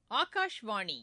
ஆகாஷ்வாணி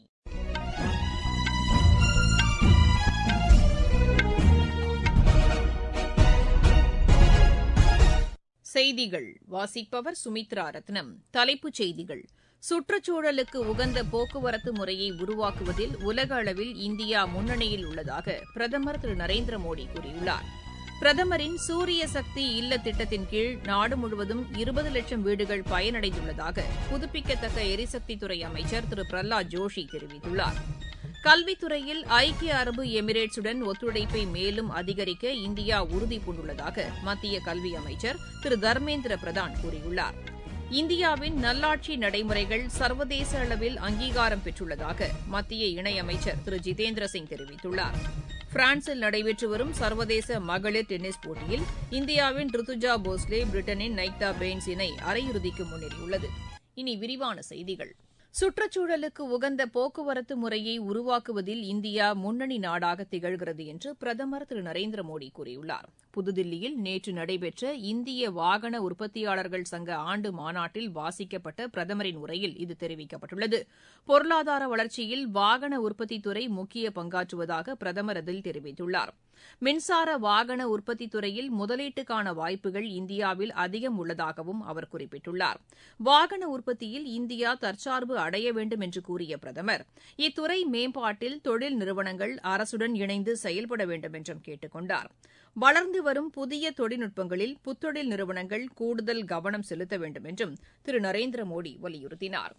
செய்திகள் வாசிப்பவர் சுமித்ரா ரத்னம் தலைப்புச் செய்திகள் சுற்றுச்சூழலுக்கு உகந்த போக்குவரத்து முறையை உருவாக்குவதில் உலக அளவில் இந்தியா முன்னணியில் உள்ளதாக பிரதமர் திரு நரேந்திர மோடி கூறியுள்ளார் பிரதமரின் சூரிய சக்தி இல்ல திட்டத்தின் கீழ் நாடு முழுவதும் இருபது லட்சம் வீடுகள் பயனடைந்துள்ளதாக புதுப்பிக்கத்தக்க எரிசக்தித்துறை அமைச்சர் திரு பிரஹ்லாத் ஜோஷி தெரிவித்துள்ளார் கல்வித்துறையில் ஐக்கிய அரபு எமிரேட்ஸுடன் ஒத்துழைப்பை மேலும் அதிகரிக்க இந்தியா உறுதிபூண்டுள்ளதாக மத்திய கல்வி அமைச்சர் திரு தர்மேந்திர பிரதான் கூறியுள்ளார் இந்தியாவின் நல்லாட்சி நடைமுறைகள் சர்வதேச அளவில் அங்கீகாரம் பெற்றுள்ளதாக மத்திய இணையமைச்சர் திரு ஜிதேந்திர சிங் தெரிவித்துள்ளார் பிரான்சில் நடைபெற்று வரும் சர்வதேச மகளிர் டென்னிஸ் போட்டியில் இந்தியாவின் ருத்துஜா போஸ்லே பிரிட்டனின் நைக்தா பெயின்ஸ் இணை அரையிறுதிக்கு முன்னேறியுள்ளது இனி விரிவான செய்திகள் சுற்றுச்சூழலுக்கு உகந்த போக்குவரத்து முறையை உருவாக்குவதில் இந்தியா முன்னணி நாடாக திகழ்கிறது என்று பிரதமர் திரு நரேந்திர மோடி கூறியுள்ளார் புதுதில்லியில் நேற்று நடைபெற்ற இந்திய வாகன உற்பத்தியாளர்கள் சங்க ஆண்டு மாநாட்டில் வாசிக்கப்பட்ட பிரதமரின் உரையில் இது தெரிவிக்கப்பட்டுள்ளது பொருளாதார வளர்ச்சியில் வாகன உற்பத்தித்துறை முக்கிய பங்காற்றுவதாக பிரதமர் அதில் தெரிவித்துள்ளார் மின்சார வாகன உற்பத்தித் துறையில் முதலீட்டுக்கான வாய்ப்புகள் இந்தியாவில் அதிகம் உள்ளதாகவும் அவர் குறிப்பிட்டுள்ளார் வாகன உற்பத்தியில் இந்தியா தற்சார்பு அடைய வேண்டும் என்று கூறிய பிரதமர் இத்துறை மேம்பாட்டில் தொழில் நிறுவனங்கள் அரசுடன் இணைந்து செயல்பட வேண்டும் என்றும் கேட்டுக் கொண்டார் வளர்ந்து வரும் புதிய தொழில்நுட்பங்களில் புத்தொழில் நிறுவனங்கள் கூடுதல் கவனம் செலுத்த வேண்டும் என்றும் திரு நரேந்திர மோடி வலியுறுத்தினார்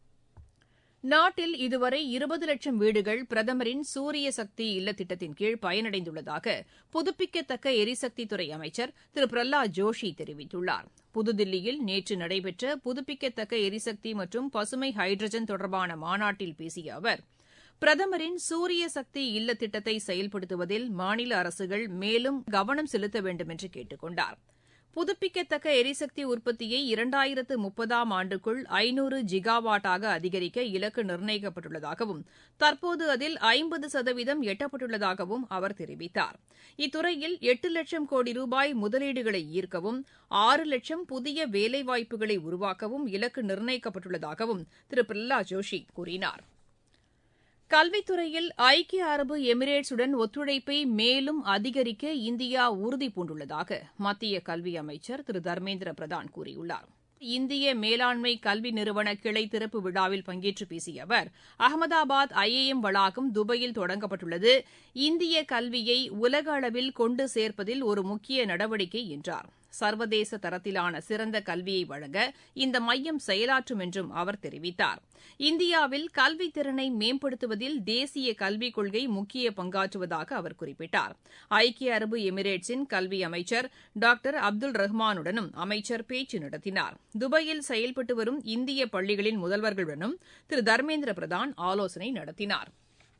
நாட்டில் இதுவரை இருபது லட்சம் வீடுகள் பிரதமரின் சூரிய சக்தி இல்ல திட்டத்தின் கீழ் பயனடைந்துள்ளதாக புதுப்பிக்கத்தக்க எரிசக்தித்துறை அமைச்சர் திரு பிரஹ்லாத் ஜோஷி தெரிவித்துள்ளார் புதுதில்லியில் நேற்று நடைபெற்ற புதுப்பிக்கத்தக்க எரிசக்தி மற்றும் பசுமை ஹைட்ரஜன் தொடர்பான மாநாட்டில் பேசிய அவர் பிரதமரின் சூரிய சக்தி இல்ல திட்டத்தை செயல்படுத்துவதில் மாநில அரசுகள் மேலும் கவனம் செலுத்த வேண்டும் என்று கேட்டுக் கொண்டார் புதுப்பிக்கத்தக்க எரிசக்தி உற்பத்தியை இரண்டாயிரத்து முப்பதாம் ஆண்டுக்குள் ஐநூறு ஜிகாவாட்டாக அதிகரிக்க இலக்கு நிர்ணயிக்கப்பட்டுள்ளதாகவும் தற்போது அதில் ஐம்பது சதவீதம் எட்டப்பட்டுள்ளதாகவும் அவர் தெரிவித்தார் இத்துறையில் எட்டு லட்சம் கோடி ரூபாய் முதலீடுகளை ஈர்க்கவும் ஆறு லட்சம் புதிய வேலைவாய்ப்புகளை உருவாக்கவும் இலக்கு நிர்ணயிக்கப்பட்டுள்ளதாகவும் திரு பிரஹ்லாத் ஜோஷி கூறினார் கல்வித்துறையில் ஐக்கிய அரபு எமிரேட்ஸுடன் ஒத்துழைப்பை மேலும் அதிகரிக்க இந்தியா உறுதிபூண்டுள்ளதாக மத்திய கல்வி அமைச்சர் திரு தர்மேந்திர பிரதான் கூறியுள்ளார் இந்திய மேலாண்மை கல்வி நிறுவன கிளை திறப்பு விழாவில் பங்கேற்று பேசிய அவர் அகமதாபாத் ஐஐஎம் வளாகம் துபாயில் தொடங்கப்பட்டுள்ளது இந்திய கல்வியை உலக அளவில் கொண்டு சேர்ப்பதில் ஒரு முக்கிய நடவடிக்கை என்றார் சர்வதேச தரத்திலான சிறந்த கல்வியை வழங்க இந்த மையம் செயலாற்றும் என்றும் அவர் தெரிவித்தார் இந்தியாவில் கல்வித் திறனை மேம்படுத்துவதில் தேசிய கல்விக் கொள்கை முக்கிய பங்காற்றுவதாக அவர் குறிப்பிட்டார் ஐக்கிய அரபு எமிரேட்ஸின் கல்வி அமைச்சர் டாக்டர் அப்துல் ரஹ்மானுடனும் அமைச்சர் பேச்சு நடத்தினார் துபாயில் செயல்பட்டு வரும் இந்திய பள்ளிகளின் முதல்வர்களுடனும் திரு தர்மேந்திர பிரதான் ஆலோசனை நடத்தினார்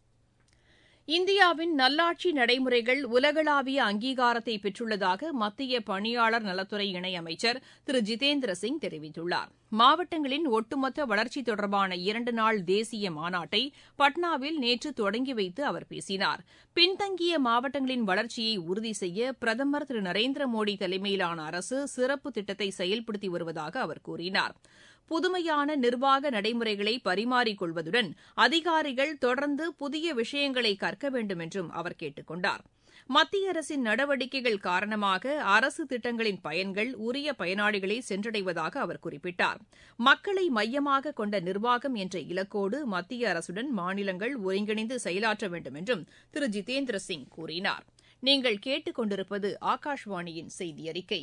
இந்தியாவின் நல்லாட்சி நடைமுறைகள் உலகளாவிய அங்கீகாரத்தை பெற்றுள்ளதாக மத்திய பணியாளர் நலத்துறை இணையமைச்சர் திரு ஜிதேந்திர சிங் தெரிவித்துள்ளார் மாவட்டங்களின் ஒட்டுமொத்த வளர்ச்சி தொடர்பான இரண்டு நாள் தேசிய மாநாட்டை பட்னாவில் நேற்று தொடங்கி வைத்து அவர் பேசினார் பின்தங்கிய மாவட்டங்களின் வளர்ச்சியை உறுதி செய்ய பிரதமர் திரு நரேந்திர மோடி தலைமையிலான அரசு சிறப்பு திட்டத்தை செயல்படுத்தி வருவதாக அவர் கூறினார் புதுமையான நிர்வாக நடைமுறைகளை பரிமாறிக் கொள்வதுடன் அதிகாரிகள் தொடர்ந்து புதிய விஷயங்களை கற்க வேண்டும் என்றும் அவர் கேட்டுக் கொண்டார் மத்திய அரசின் நடவடிக்கைகள் காரணமாக அரசு திட்டங்களின் பயன்கள் உரிய பயனாளிகளை சென்றடைவதாக அவர் குறிப்பிட்டார் மக்களை மையமாக கொண்ட நிர்வாகம் என்ற இலக்கோடு மத்திய அரசுடன் மாநிலங்கள் ஒருங்கிணைந்து செயலாற்ற வேண்டும் என்றும் திரு ஜிதேந்திர சிங் கூறினார் நீங்கள் கேட்டுக் கொண்டிருப்பது ஆகாஷ்வாணியின் செய்தி அறிக்கை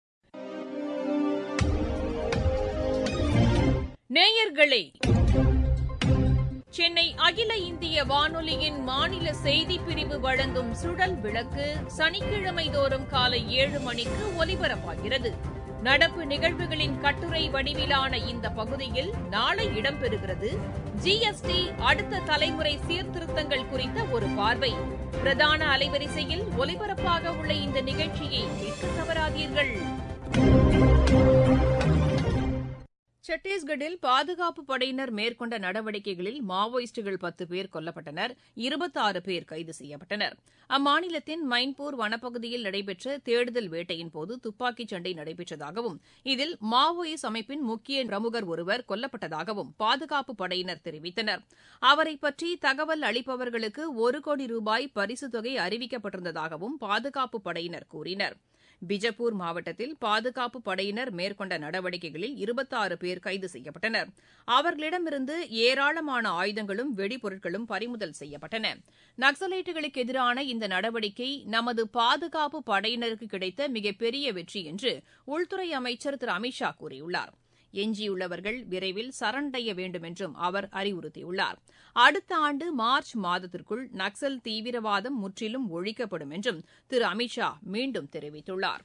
நேயர்களே சென்னை அகில இந்திய வானொலியின் மாநில செய்திப் பிரிவு வழங்கும் சுடல் விளக்கு சனிக்கிழமை தோறும் காலை ஏழு மணிக்கு ஒலிபரப்பாகிறது நடப்பு நிகழ்வுகளின் கட்டுரை வடிவிலான இந்த பகுதியில் நாளை இடம்பெறுகிறது ஜிஎஸ்டி அடுத்த தலைமுறை சீர்திருத்தங்கள் குறித்த ஒரு பார்வை பிரதான அலைவரிசையில் ஒலிபரப்பாக உள்ள இந்த நிகழ்ச்சியை கேட்க தவறாதீர்கள் சத்தீஸ்கட்டில் பாதுகாப்பு படையினர் மேற்கொண்ட நடவடிக்கைகளில் மாவோயிஸ்டுகள் பத்து பேர் கொல்லப்பட்டனர் இருபத்தாறு பேர் கைது செய்யப்பட்டனர் அம்மாநிலத்தின் மைன்பூர் வனப்பகுதியில் நடைபெற்ற தேடுதல் வேட்டையின்போது துப்பாக்கிச் சண்டை நடைபெற்றதாகவும் இதில் மாவோயிஸ்ட் அமைப்பின் முக்கிய பிரமுகர் ஒருவர் கொல்லப்பட்டதாகவும் பாதுகாப்பு படையினர் தெரிவித்தனர் அவரை பற்றி தகவல் அளிப்பவர்களுக்கு ஒரு கோடி ரூபாய் பரிசுத் தொகை அறிவிக்கப்பட்டிருந்ததாகவும் பாதுகாப்பு படையினர் கூறினர் பிஜப்பூர் மாவட்டத்தில் பாதுகாப்பு படையினர் மேற்கொண்ட நடவடிக்கைகளில் இருபத்தாறு பேர் கைது செய்யப்பட்டனர் அவர்களிடமிருந்து ஏராளமான ஆயுதங்களும் வெடிபொருட்களும் பறிமுதல் செய்யப்பட்டன நக்சலைட்டுகளுக்கு எதிரான இந்த நடவடிக்கை நமது பாதுகாப்பு படையினருக்கு கிடைத்த மிகப்பெரிய வெற்றி என்று உள்துறை அமைச்சர் திரு அமித் ஷா கூறியுள்ளார் எஞ்சியுள்ளவர்கள் விரைவில் சரணடைய வேண்டும் என்றும் அவர் அறிவுறுத்தியுள்ளார் அடுத்த ஆண்டு மார்ச் மாதத்திற்குள் நக்சல் தீவிரவாதம் முற்றிலும் ஒழிக்கப்படும் என்றும் திரு அமித் ஷா மீண்டும் தெரிவித்துள்ளார்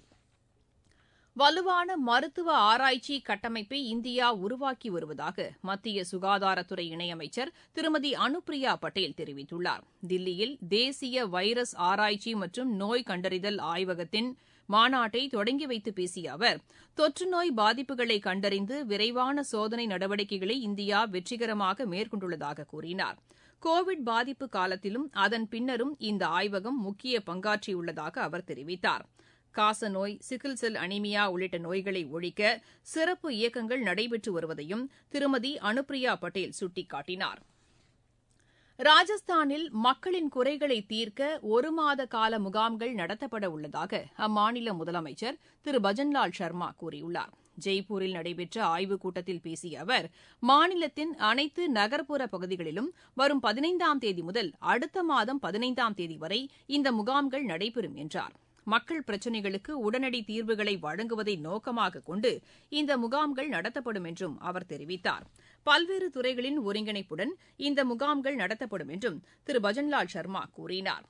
வலுவான மருத்துவ ஆராய்ச்சி கட்டமைப்பை இந்தியா உருவாக்கி வருவதாக மத்திய சுகாதாரத்துறை இணையமைச்சர் திருமதி அனுப்பிரியா பட்டேல் தெரிவித்துள்ளார் தில்லியில் தேசிய வைரஸ் ஆராய்ச்சி மற்றும் நோய் கண்டறிதல் ஆய்வகத்தின் மாநாட்டை தொடங்கி வைத்து பேசிய அவர் தொற்று நோய் பாதிப்புகளை கண்டறிந்து விரைவான சோதனை நடவடிக்கைகளை இந்தியா வெற்றிகரமாக மேற்கொண்டுள்ளதாக கூறினார் கோவிட் பாதிப்பு காலத்திலும் அதன் பின்னரும் இந்த ஆய்வகம் முக்கிய பங்காற்றியுள்ளதாக அவர் தெரிவித்தார் காசநோய் சிக்கிள் செல் அனிமியா உள்ளிட்ட நோய்களை ஒழிக்க சிறப்பு இயக்கங்கள் நடைபெற்று வருவதையும் திருமதி அனுப்பிரியா பட்டேல் சுட்டிக்காட்டினார் ராஜஸ்தானில் மக்களின் குறைகளை தீர்க்க ஒரு மாத கால முகாம்கள் நடத்தப்பட உள்ளதாக அம்மாநில முதலமைச்சர் திரு பஜன்லால் சர்மா கூறியுள்ளார் ஜெய்ப்பூரில் நடைபெற்ற ஆய்வுக் கூட்டத்தில் பேசிய அவர் மாநிலத்தின் அனைத்து நகர்ப்புற பகுதிகளிலும் வரும் பதினைந்தாம் தேதி முதல் அடுத்த மாதம் பதினைந்தாம் தேதி வரை இந்த முகாம்கள் நடைபெறும் என்றார் மக்கள் பிரச்சினைகளுக்கு உடனடி தீர்வுகளை வழங்குவதை நோக்கமாக கொண்டு இந்த முகாம்கள் நடத்தப்படும் என்றும் அவர் தெரிவித்தார் பல்வேறு துறைகளின் ஒருங்கிணைப்புடன் இந்த முகாம்கள் நடத்தப்படும் என்றும் திரு பஜன்லால் சர்மா கூறினார்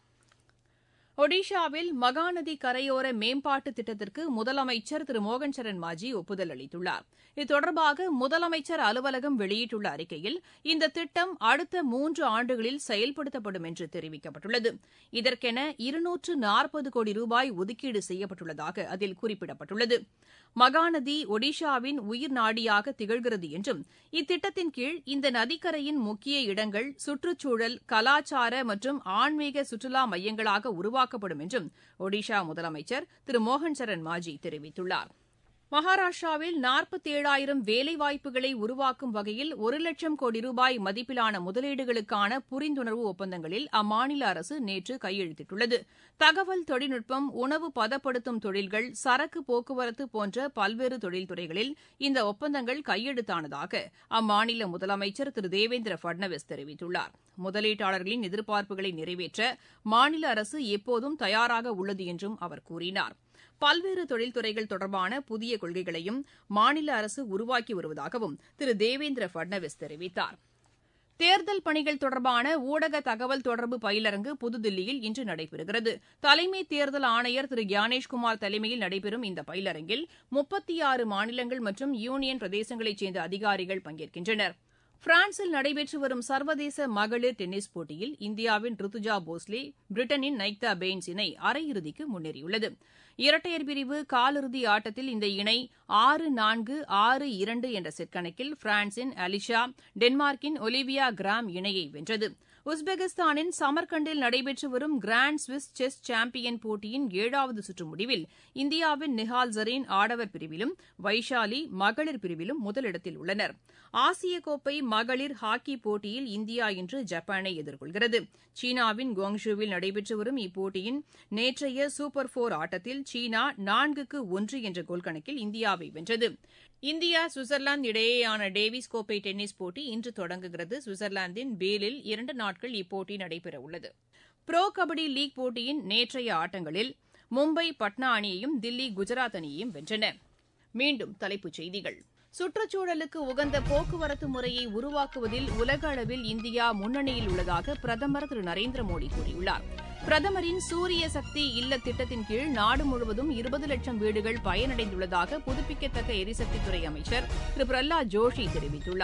ஒடிஷாவில் மகாநதி கரையோர மேம்பாட்டு திட்டத்திற்கு முதலமைச்சர் திரு மோகன் சரண் மாஜி ஒப்புதல் அளித்துள்ளார் இது தொடர்பாக முதலமைச்சர் அலுவலகம் வெளியிட்டுள்ள அறிக்கையில் இந்த திட்டம் அடுத்த மூன்று ஆண்டுகளில் செயல்படுத்தப்படும் என்று தெரிவிக்கப்பட்டுள்ளது இதற்கென இருநூற்று நாற்பது கோடி ரூபாய் ஒதுக்கீடு செய்யப்பட்டுள்ளதாக அதில் குறிப்பிடப்பட்டுள்ளது மகாநதி ஒடிஷாவின் உயிர் நாடியாக திகழ்கிறது என்றும் இத்திட்டத்தின் கீழ் இந்த நதிக்கரையின் முக்கிய இடங்கள் சுற்றுச்சூழல் கலாச்சார மற்றும் ஆன்மீக சுற்றுலா மையங்களாக உருவாக்கப்படும் என்றும் ஒடிஷா முதலமைச்சர் திரு மோகன் சரண் மாஜி தெரிவித்துள்ளார் மகாராஷ்டிராவில் நாற்பத்தேழாயிரம் வேலைவாய்ப்புகளை உருவாக்கும் வகையில் ஒரு லட்சம் கோடி ரூபாய் மதிப்பிலான முதலீடுகளுக்கான புரிந்துணர்வு ஒப்பந்தங்களில் அம்மாநில அரசு நேற்று கையெழுத்திட்டுள்ளது தகவல் தொழில்நுட்பம் உணவு பதப்படுத்தும் தொழில்கள் சரக்கு போக்குவரத்து போன்ற பல்வேறு தொழில்துறைகளில் இந்த ஒப்பந்தங்கள் கையெழுத்தானதாக அம்மாநில முதலமைச்சர் திரு தேவேந்திர பட்னவிஸ் தெரிவித்துள்ளார் முதலீட்டாளர்களின் எதிர்பார்ப்புகளை நிறைவேற்ற மாநில அரசு எப்போதும் தயாராக உள்ளது என்றும் அவர் கூறினார் பல்வேறு தொழில்துறைகள் தொடர்பான புதிய கொள்கைகளையும் மாநில அரசு உருவாக்கி வருவதாகவும் திரு தேவேந்திர பட்னவிஸ் தெரிவித்தார் தேர்தல் பணிகள் தொடர்பான ஊடக தகவல் தொடர்பு பயிலரங்கு புதுதில்லியில் இன்று நடைபெறுகிறது தலைமை தேர்தல் ஆணையர் திரு கியானேஷ்குமார் தலைமையில் நடைபெறும் இந்த பயிலரங்கில் முப்பத்தி ஆறு மாநிலங்கள் மற்றும் யூனியன் பிரதேசங்களைச் சேர்ந்த அதிகாரிகள் பங்கேற்கின்றனர் பிரான்சில் நடைபெற்று வரும் சர்வதேச மகளிர் டென்னிஸ் போட்டியில் இந்தியாவின் ருத்துஜா போஸ்லே பிரிட்டனின் நைக்தா பெயின்ஸ் இணை அரையிறுதிக்கு முன்னேறியுள்ளது இரட்டையர் பிரிவு காலிறுதி ஆட்டத்தில் இந்த இணை ஆறு நான்கு ஆறு இரண்டு என்ற செட் கணக்கில் பிரான்சின் அலிஷா டென்மார்க்கின் ஒலிவியா கிராம் இணையை வென்றது உஸ்பெகிஸ்தானின் சமர்கண்டில் நடைபெற்று வரும் கிராண்ட் சுவிஸ் செஸ் சாம்பியன் போட்டியின் ஏழாவது சுற்று முடிவில் இந்தியாவின் நிஹால் ஜரீன் ஆடவர் பிரிவிலும் வைஷாலி மகளிர் பிரிவிலும் முதலிடத்தில் உள்ளனர் ஆசிய கோப்பை மகளிர் ஹாக்கி போட்டியில் இந்தியா இன்று ஜப்பானை எதிர்கொள்கிறது சீனாவின் குவாங்ஷுவில் நடைபெற்று வரும் இப்போட்டியின் நேற்றைய சூப்பர் போர் ஆட்டத்தில் சீனா நான்குக்கு ஒன்று என்ற கோல் கணக்கில் இந்தியாவை வென்றது இந்தியா சுவிட்சர்லாந்து இடையேயான டேவிஸ் கோப்பை டென்னிஸ் போட்டி இன்று தொடங்குகிறது சுவிட்சர்லாந்தின் பேலில் இரண்டு நாட்கள் இப்போட்டி நடைபெறவுள்ளது புரோ கபடி லீக் போட்டியின் நேற்றைய ஆட்டங்களில் மும்பை பட்னா அணியையும் தில்லி குஜராத் அணியையும் வென்றன மீண்டும் தலைப்புச் செய்திகள் சுற்றுச்சூழலுக்கு உகந்த போக்குவரத்து முறையை உருவாக்குவதில் உலக அளவில் இந்தியா முன்னணியில் உள்ளதாக பிரதமர் திரு நரேந்திர மோடி கூறியுள்ளார் பிரதமரின் சூரிய சக்தி இல்ல திட்டத்தின் கீழ் நாடு முழுவதும் இருபது லட்சம் வீடுகள் பயனடைந்துள்ளதாக புதுப்பிக்கத்தக்க எரிசக்தித்துறை அமைச்சர் திரு பிரஹ்லாத் ஜோஷி தெரிவித்துள்ளார்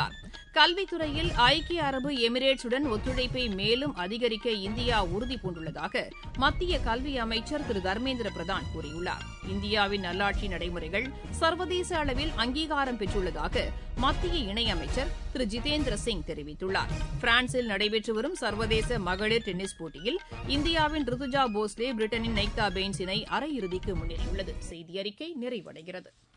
கல்வித்துறையில் ஐக்கிய அரபு எமிரேட்ஸுடன் ஒத்துழைப்பை மேலும் அதிகரிக்க இந்தியா உறுதிபூண்டுள்ளதாக மத்திய கல்வி அமைச்சர் திரு தர்மேந்திர பிரதான் கூறியுள்ளார் இந்தியாவின் நல்லாட்சி நடைமுறைகள் சர்வதேச அளவில் அங்கீகாரம் பெற்றுள்ளதாக மத்திய இணையமைச்சர் திரு ஜிதேந்திர சிங் தெரிவித்துள்ளார் பிரான்சில் நடைபெற்று வரும் சர்வதேச மகளிர் டென்னிஸ் போட்டியில் இந்தியாவின் ருதுஜா போஸ்லே பிரிட்டனின் நெய்தா பெயின்ஸ் இணை அரையிறுதிக்கு முன்னேறியுள்ளது செய்தி அறிக்கை நிறைவடைகிறது